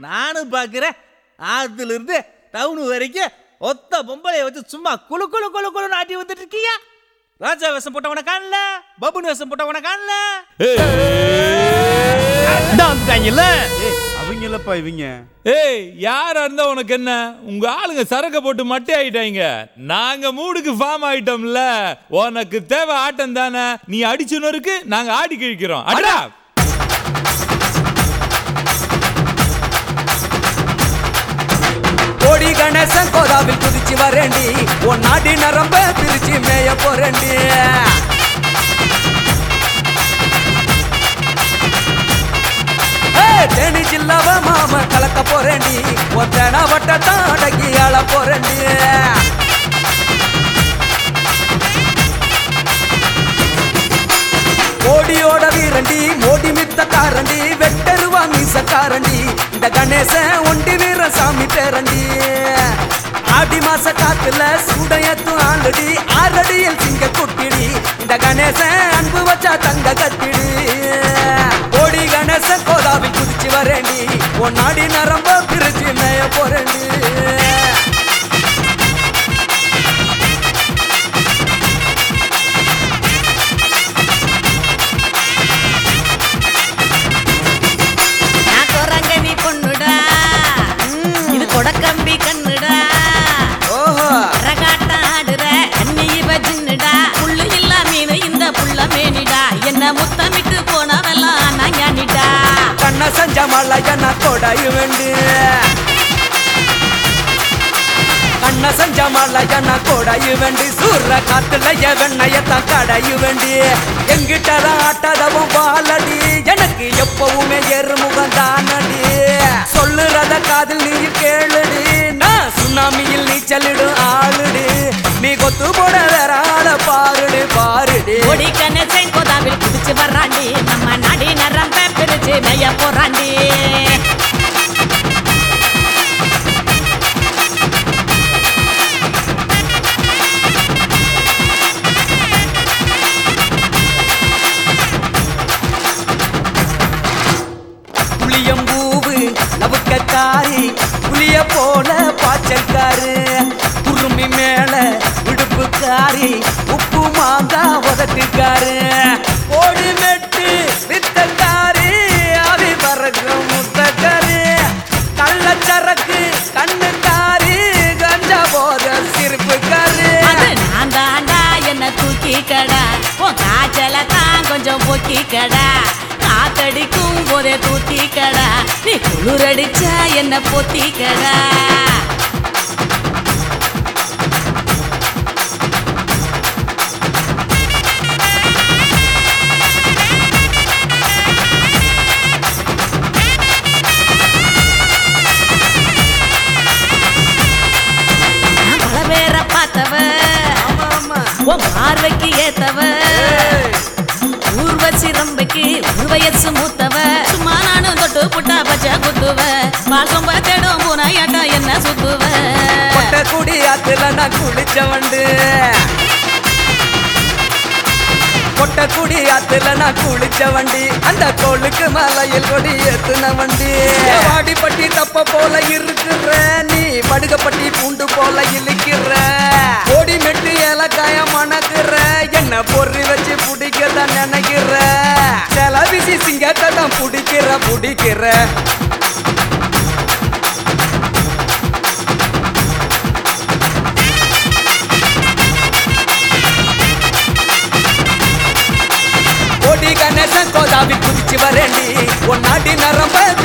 நானும் பார்க்குறேன் ஆத்துல இருந்து டவுனு வரைக்கும் ஒத்த பொம்பளைய வச்சு சும்மா குளு குளு குளு குளு நாட்டி வந்துட்டு இருக்கியா ராஜா வேஷம் போட்டவன காணல பபுன் வேஷம் போட்டவன காணல இந்தா வந்துட்டாங்கல்ல அவங்க இல்லப்பா இவங்க ஏய் யாரா இருந்தா உனக்கு என்ன உங்க ஆளுங்க சரக்க போட்டு மட்டை ஆயிட்டாங்க நாங்க மூடுக்கு ஃபார்ம் ஆயிட்டோம்ல உனக்கு தேவை ஆட்டம் தானே நீ அடிச்சுனருக்கு நாங்க ஆடி கிழிக்கிறோம் அடா கோடி கணேசன் கோதாவில் குதிச்சு வரேண்டி உன் நாடி நரம்ப பிரிச்சு மேய போறேண்டி ஏய், தேனி ஜில்லாவ மாம கலக்க போறேண்டி உன் தேனா வட்டத்தான் அடக்கி ஆள போறேண்டி ஓடியோட வீரண்டி மோடி மித்த காரண்டி வெட்டருவா மீசக்காரண்டி இந்த கணேசன் ஒண்டி வீர சாமி பேரண்டி ஆடி மாச காத்துல சூடையத்தும் ஆளுடி ஆறடியில் சிங்க குட்டிடி இந்த கணேசன் அன்பு வச்சா தங்க கத்திடி ஓடி கணேசன் கோதாவில் குதிச்சு வரேண்டி உன் நாடி நரம்ப பிரிச்சு மேய போறேண்டி நான் குரங்கனி பொண்ணுடா இது கொடக்கம்பி கண்ணுடா ஓஹோ ரகாட்டம் ஆடுற அண்ணி இவ ஜின்னுடா புல்லு இல்லா மீனு இந்த புள்ள மேனிடா என்ன முத்தமிட்டு போனவெல்லாம் நான் ஞானிடா கண்ண செஞ்ச மலையன கொடையு வேண்டு கண்ண செஞ்ச மலையன கொடையு வேண்டி சூற காத்துல வெண்ணையத்தான் கடையு வேண்டி எங்கிட்ட ஆட்டதவும் பாலடி எனக்கு எப்பவுமே எருமுகம் தானடி சொல்லுறத காதில் நீ கேளுடி நான் சுனாமியில் நீச்சலிடும் ஆளுடி நீ கொத்து போட வேற ஆள பாருடி பாருடி கொடி கணேசன் கோதாவில் குதிச்சு வர்றாண்டி நம்ம நாடி நரம்ப பிரிச்சு மேய போறாண்டி புளியம்பூவு நவுக்கக்காரி புளிய போல பாய்ச்சல்காரு குருமி மேல இடுப்புக்காரி உப்பு மாங்கா உதட்டுக்காரு ஓடி மெட்டு வித்தக்காரி அவி பறக்கும் முத்தக்காரி கள்ளச்சரக்கு கண்ணுக்காரி கஞ்சா போத சிரிப்புக்காரி அது நான் தாண்டா என்ன தூக்கி கடா உன் காய்ச்சல தான் கொஞ்சம் பொக்கி கடா காத்தடிக்கும் போதே தூத்தி கடா நீ குளிரடிச்சா என்ன பொத்தி கடா நான் பல பேரை பார்த்தவ ஆமா ஆமா உன் பார்வைக்கு ஏத்தவ ஊர்வசி ரம்பைக்கு ஒரு வயசு மூத்தவ சும்மா நானும் தொட்டு புட்டா பச்சை குத்துவ பால் சொம்ப தேடும் பூனாயாட்டா என்ன சுத்துவ கொட்டை குடி ஆத்துல நான் குளிச்ச வண்டு கொட்டை குடி ஆத்துல நான் குளிச்ச வண்டி அந்த கோளுக்கு மலையில் கொடி ஏத்துன வண்டி வாடி பட்டி தப்ப போல இருக்கிற நீ படுகப்பட்டி பூண்டு போல இழுக்கிற ஓடி மெட்டு ஏலக்காய மணக்குற என்ன பொறி வச்சு பிடிக்கதான் நினைக்கிற சில விசி சிங்கத்தை தான் பிடிக்கிற பிடிக்கிற ஓடி கணேசன் கோதாவி குதிச்சு வரேண்டி உன் நாடி நரம்ப